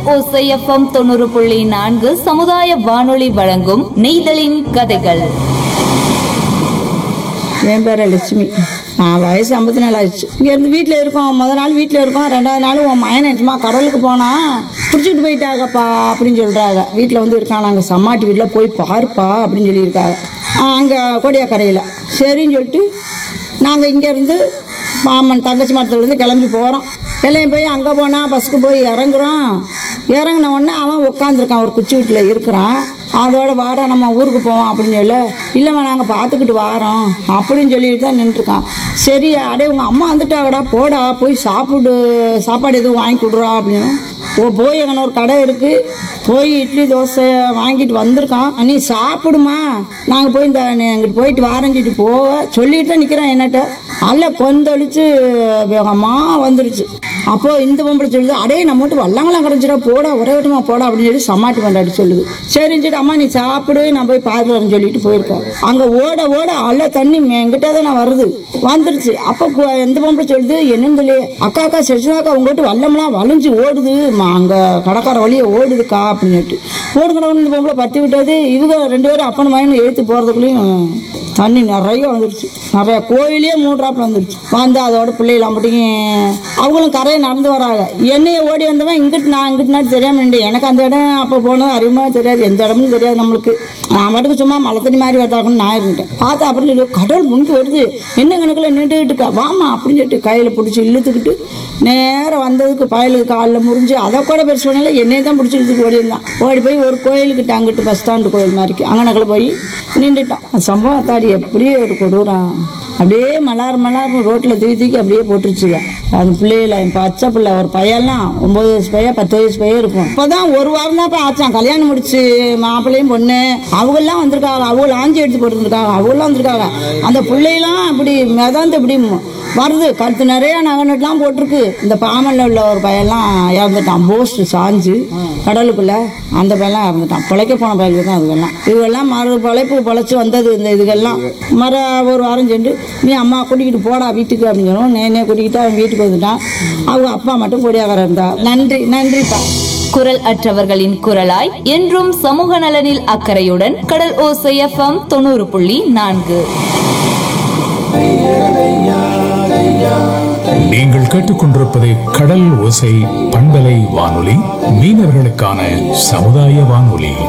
ஓசைஎஃப்எம் தொண்ணூறு புள்ளி நான்கு சமுதாய வானொலி வழங்கும் நெய்தலின் கதைகள் என் பேர் லட்சுமி நான் வயசு ஐம்பத்தி நாலு ஆச்சு இங்கேருந்து வீட்டில் இருக்கோம் முத நாள் வீட்டில் இருக்கோம் ரெண்டாவது நாள் உன் மயனை சும்மா கடலுக்கு போனா பிடிச்சிட்டு போயிட்டாங்கப்பா அப்படின்னு சொல்கிறாங்க வீட்டில் வந்து இருக்கான் நாங்கள் சம்மாட்டி வீட்டில் போய் பாருப்பா அப்படின்னு சொல்லியிருக்காங்க அங்கே கோடியாக்கரையில் சரின்னு சொல்லிட்டு நாங்கள் இங்கேருந்து மாமன் தங்கச்சி மரத்துலேருந்து கிளம்பி போகிறோம் கிளம்பி போய் அங்கே போனால் பஸ்ஸுக்கு போய் இறங்குறோம் இறங்கின உடனே அவன் உட்காந்துருக்கான் ஒரு குச்சி வீட்டில் இருக்கிறான் அதோட வாடா நம்ம ஊருக்கு போவோம் அப்படின்னு சொல்ல இல்லைம்மா நாங்கள் பார்த்துக்கிட்டு வாரோம் அப்படின்னு சொல்லிட்டு தான் நின்றுருக்கான் சரி அடே உங்கள் அம்மா வந்துட்டாங்கடா போடா போய் சாப்பிடு சாப்பாடு எதுவும் வாங்கி கொடுறா அப்படின்னு ஓ போய் அங்கே ஒரு கடை இருக்கு போய் இட்லி தோசை வாங்கிட்டு வந்திருக்கான் நீ சாப்பிடுமா நாங்கள் போய் இந்த எங்கிட்டு போயிட்டு வாரஞ்சிட்டு போக சொல்லிட்டு தான் நிற்கிறேன் என்னட்ட அல்ல கொந்தளிச்சு வேகமா வந்துருச்சு அப்போ இந்த பொம்பளை சொல்லுது அடே நம்ம மட்டும் வல்லாங்கலாம் கிடச்சிடா போடா ஒரே விட்டமா போடா அப்படின்னு சொல்லி சமாட்டி கொண்டாடி சொல்லுது சரின்னு சொல்லிட்டு அம்மா நீ சாப்பிடு நான் போய் பார்த்து சொல்லிட்டு போயிருக்கேன் அங்கே ஓட ஓட அல்ல தண்ணி என்கிட்ட தான் நான் வருது வந்துருச்சு அப்போ கு- இந்த பொம்பளை சொல்லுது என்னன்னு சொல்லி அக்கா அக்கா சரிதாக்கா உங்கள்கிட்ட வல்லம்லாம் வளைஞ்சு ஓடுது ம- அங்க கடற்கரை வழியே ஓடுதுக்கா அப்படின்னுட்டு ஓடுங்கிறவங்க இந்த பொம்பளை பற்றி விட்டது இவங்க ரெண்டு பேரும் அப்பன் மகன் எழுத்து போகிறதுக்குள்ளேயும் தண்ணி நிறைய வந்துருச்சு நிறைய கோயிலே மூன்றாப்புல வந்துருச்சு வந்து அதோட பிள்ளைகள் அம்பட்டியும் அவங்களும் கரையை நடந்து வராங்க என்னைய ஓடி வந்தவன் இங்கிட்டு நான் இங்கிட்டு நான் தெரியாம நின்று எனக்கு அந்த இடம் அப்போ போனது அறிவுமா தெரியாது எந்த இடமும் தெரியாது நம்மளுக்கு நான் மட்டுக்கு சும்மா மழை தண்ணி மாதிரி வரதாகணும் நான் இருந்துட்டேன் பார்த்தா அப்புறம் சொல்லி கடல் முங்கி வருது என்ன கணக்கில் நின்றுக்கிட்டு இருக்கா வாமா அப்படின்னு சொல்லிட்டு கையில் பிடிச்சி இழுத்துக்கிட்டு நேரம் வந்ததுக்கு பயலுக்கு காலில் முறிஞ்சு அதை கூட பெருசு பண்ணல என்னைய தான் பிடிச்சி இழுத்துட்டு ஓடி இருந்தான் ஓடி போய் ஒரு கோயிலுக்கிட்ட அங்கிட்டு பஸ் ஸ்டாண்டு கோயில் மாதிரிக்கு அங்கனக்கில் போய் நின்றுட்டான் அந்த சம்பவம் தாடி எப்படியே ஒரு கொடூரம் அப்படியே மலார் மலார் ரோட்டில் தூக்கி தூக்கி அப்படியே போட்டுருச்சுங்க அந்த பிள்ளைகள என் பச்சை பிள்ளை ஒரு பையன்லாம் ஒன்பது வயசு பையன் பத்து வயசு பையன் இருக்கும் இப்போதான் ஒரு வாரம் தான் ஆச்சான் கல்யாணம் முடிச்சு மாப்பிள்ளையும் பொண்ணு அவங்கெல்லாம் வந்திருக்காங்க அவங்க ஆஞ்சி எடுத்து போட்டுருக்காங்க அவங்களாம் வந்திருக்காங்க அந்த பிள்ளைலாம் இப்படி மிதந்து இப்படி வருது கழுத்து நிறைய நகை நட்டுலாம் போட்டிருக்கு இந்த பாமல்ல உள்ள ஒரு பையன்லாம் இறந்துட்டான் போஸ்ட் சாஞ்சு கடலுக்குள்ள அந்த பையன்லாம் இறந்துட்டான் பிழைக்க போன பையலுக்கு தான் அதுவெல்லாம் இதுவெல்லாம் மறு பிழைப்பு பிழைச்சி வந்தது இந்த இதுகெல்லாம் மர ஒரு வாரம் சென்று நீ அம்மா கூட்டிக்கிட்டு போடா வீட்டுக்கு அப்படின்னு சொன்னோம் நேனே கூட்டிக்கிட்டு அவன் வீட்டுக்கு வந்துட்டான் அவங்க அப்பா மட்டும் கொடியாக இருந்தா நன்றி நன்றிப்பா குரல் அற்றவர்களின் குரலாய் என்றும் சமூக நலனில் அக்கறையுடன் கடல் ஓசைஎஃப்எம் தொண்ணூறு புள்ளி நான்கு நீங்கள் கேட்டுக்கொண்டிருப்பது கடல் ஓசை பண்பலை வானொலி மீனவர்களுக்கான சமுதாய வானொலி